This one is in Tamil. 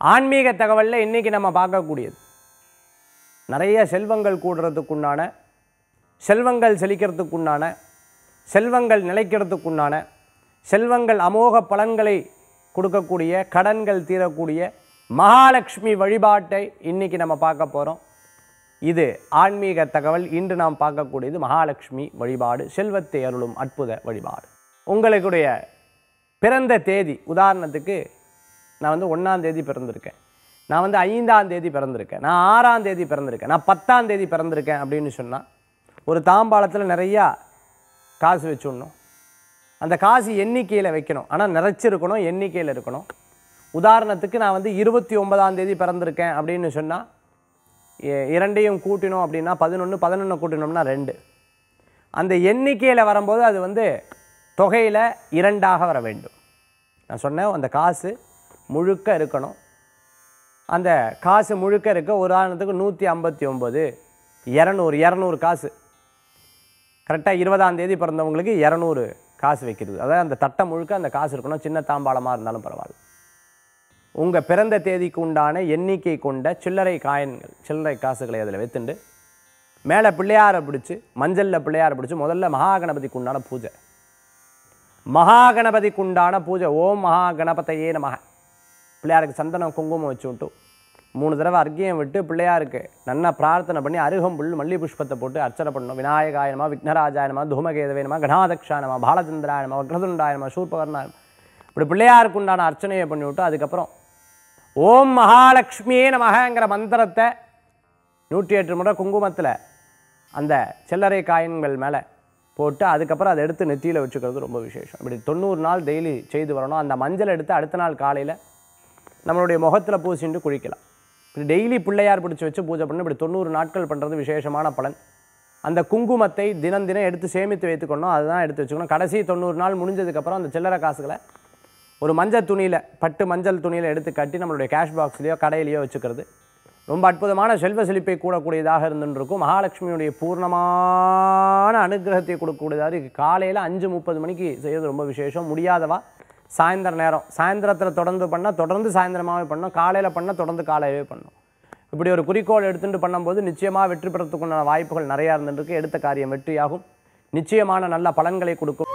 ஆன்மீக தகவலில் இன்றைக்கி நம்ம பார்க்கக்கூடியது நிறைய செல்வங்கள் கூடுறதுக்குண்டான செல்வங்கள் செழிக்கிறதுக்குண்டான செல்வங்கள் நிலைக்கிறதுக்குண்டான செல்வங்கள் அமோக பலன்களை கொடுக்கக்கூடிய கடன்கள் தீரக்கூடிய மகாலட்சுமி வழிபாட்டை இன்னைக்கு நம்ம பார்க்க போகிறோம் இது ஆன்மீக தகவல் இன்று நாம் பார்க்கக்கூடியது மகாலட்சுமி வழிபாடு செல்வத்தை அருளும் அற்புத வழிபாடு உங்களுடைய பிறந்த தேதி உதாரணத்துக்கு நான் வந்து ஒன்றாம் தேதி பிறந்திருக்கேன் நான் வந்து ஐந்தாம் தேதி பிறந்திருக்கேன் நான் ஆறாம் தேதி பிறந்திருக்கேன் நான் பத்தாம் தேதி பிறந்திருக்கேன் அப்படின்னு சொன்னால் ஒரு தாம்பாளத்தில் நிறையா காசு வச்சுடணும் அந்த காசு எண்ணிக்கையில் வைக்கணும் ஆனால் நிறைச்சிருக்கணும் எண்ணிக்கையில் இருக்கணும் உதாரணத்துக்கு நான் வந்து இருபத்தி ஒன்பதாம் தேதி பிறந்திருக்கேன் அப்படின்னு சொன்னால் இரண்டையும் கூட்டினோம் அப்படின்னா பதினொன்று பதினொன்று கூட்டினோம்னா ரெண்டு அந்த எண்ணிக்கையில் வரும்போது அது வந்து தொகையில் இரண்டாக வர வேண்டும் நான் சொன்னேன் அந்த காசு முழுக்க இருக்கணும் அந்த காசு முழுக்க இருக்க உதாரணத்துக்கு நூற்றி ஐம்பத்தி ஒம்பது இரநூறு இரநூறு காசு கரெக்டாக இருபதாம் தேதி பிறந்தவங்களுக்கு இரநூறு காசு வைக்கிறது அதாவது அந்த தட்டை முழுக்க அந்த காசு இருக்கணும் சின்ன தாம்பாளமாக இருந்தாலும் பரவாயில்ல உங்கள் பிறந்த தேதிக்கு உண்டான எண்ணிக்கை கொண்ட சில்லறை காயின்கள் சில்லறை காசுகளை அதில் வைத்துண்டு மேலே பிள்ளையாரை பிடிச்சி மஞ்சளில் பிள்ளையாரை பிடிச்சி முதல்ல மகாகணபதிக்கு உண்டான பூஜை மகாகணபதிக்கு உண்டான பூஜை ஓம் மகா கணபதையே நமக பிள்ளையாருக்கு சந்தனம் குங்குமம் வச்சு விட்டு மூணு தடவை அர்க்கியம் விட்டு பிள்ளையாருக்கு நல்லா பிரார்த்தனை பண்ணி அருகம்புல் மல்லி புஷ்பத்தை போட்டு அர்ச்சனை பண்ணணும் விநாயகாயனமா விக்னராஜாயனமா தூமகேதவேனமா கணாதக்ஷாயனமா பாலச்சந்திராயனமா வக்ரதுண்டாயனமா சூர்பகர்ணாயனமா இப்படி பிள்ளையாருக்கு உண்டான அர்ச்சனையை பண்ணி விட்டு அதுக்கப்புறம் ஓம் மகாலட்சுமியே நமகங்கிற மந்திரத்தை நூற்றி எட்டு முறை குங்குமத்தில் அந்த சில்லறை காயின்கள் மேலே போட்டு அதுக்கப்புறம் அதை எடுத்து நெத்தியில் வச்சுக்கிறது ரொம்ப விசேஷம் இப்படி தொண்ணூறு நாள் டெய்லி செய்து வரணும் அந்த மஞ்சள் எடுத்து அடுத்த நாள் காலையில் நம்மளுடைய முகத்தில் பூசிட்டு குளிக்கலாம் இப்படி டெய்லி பிள்ளையார் பிடிச்சி வச்சு பூஜை பண்ணி இப்படி தொண்ணூறு நாட்கள் பண்ணுறது விசேஷமான பலன் அந்த குங்குமத்தை தினம் தினம் எடுத்து சேமித்து வைத்துக்கணும் அதுதான் எடுத்து வச்சுக்கணும் கடைசி தொண்ணூறு நாள் முடிஞ்சதுக்கப்புறம் அந்த சில்லறை காசுகளை ஒரு மஞ்சள் துணியில் பட்டு மஞ்சள் துணியில் எடுத்து கட்டி நம்மளுடைய கேஷ் பாக்ஸ்லேயோ கடையிலையோ வச்சுக்கிறது ரொம்ப அற்புதமான செல்வ செழிப்பை கூடக்கூடியதாக இருந்துட்டு இருக்கும் மகாலட்சுமியுடைய பூர்ணமான அனுகிரகத்தை கொடுக்கக்கூடியதாக இருக்குது காலையில் அஞ்சு முப்பது மணிக்கு செய்யறது ரொம்ப விசேஷம் முடியாதவா சாயந்தர நேரம் சாயந்தரத்தில் தொடர்ந்து பண்ணால் தொடர்ந்து சாயந்தரமாகவே பண்ணணும் காலையில் பண்ணால் தொடர்ந்து காலையிலே பண்ணணும் இப்படி ஒரு குறிக்கோள் எடுத்துட்டு பண்ணும்போது நிச்சயமாக வெற்றி பெறத்துக்குண்டான வாய்ப்புகள் நிறையா இருந்துருக்கு எடுத்த காரியம் வெற்றியாகும் நிச்சயமான நல்ல பலன்களை கொடுக்கும்